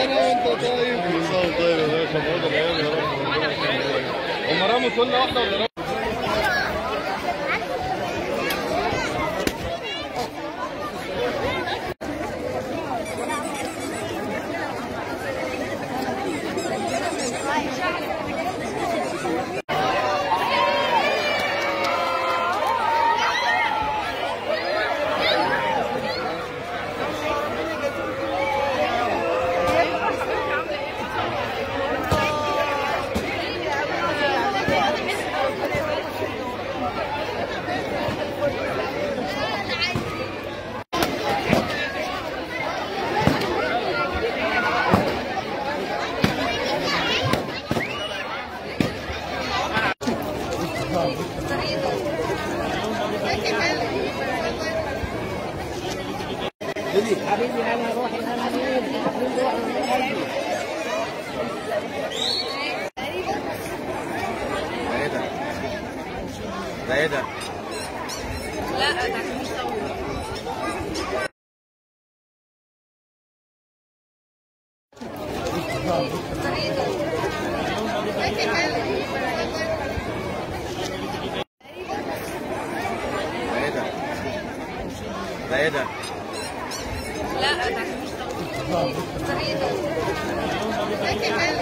سنة وانت طيب كل سنة وانت طيب يا باشا برضه العيال يا رب هم رموا سنة واحدة ولا رموا حبيبي انا روحي انا مين حبيبي روحي من قلبي ده ايه ده؟ ده ايه ده؟ لا ده مش طول ده ايه ده؟ ده ايه ده؟ لا ده مش طول